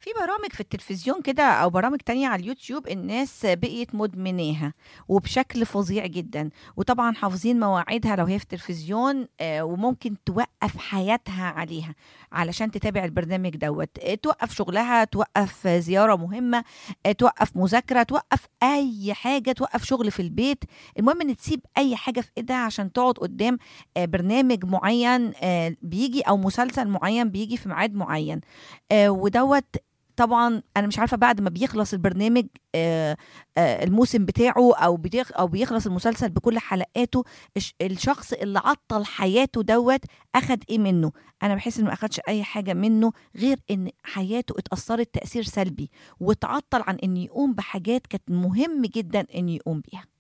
في برامج في التلفزيون كده او برامج تانية على اليوتيوب الناس بقيت مدمناها وبشكل فظيع جدا وطبعا حافظين مواعيدها لو هي في التلفزيون آه، وممكن توقف حياتها عليها علشان تتابع البرنامج دوت آه، توقف شغلها توقف زيارة مهمة آه، توقف مذاكرة توقف اي حاجة توقف شغل في البيت المهم ان تسيب اي حاجة في ايدها عشان تقعد قدام آه، برنامج معين آه، بيجي او مسلسل معين بيجي في ميعاد معين آه، ودوت طبعا انا مش عارفه بعد ما بيخلص البرنامج آه، آه، الموسم بتاعه او بيخ او بيخلص المسلسل بكل حلقاته الش- الشخص اللي عطل حياته دوت اخد ايه منه انا بحس انه ما اخدش اي حاجه منه غير ان حياته اتاثرت تاثير سلبي وتعطل عن انه يقوم بحاجات كانت مهم جدا انه يقوم بيها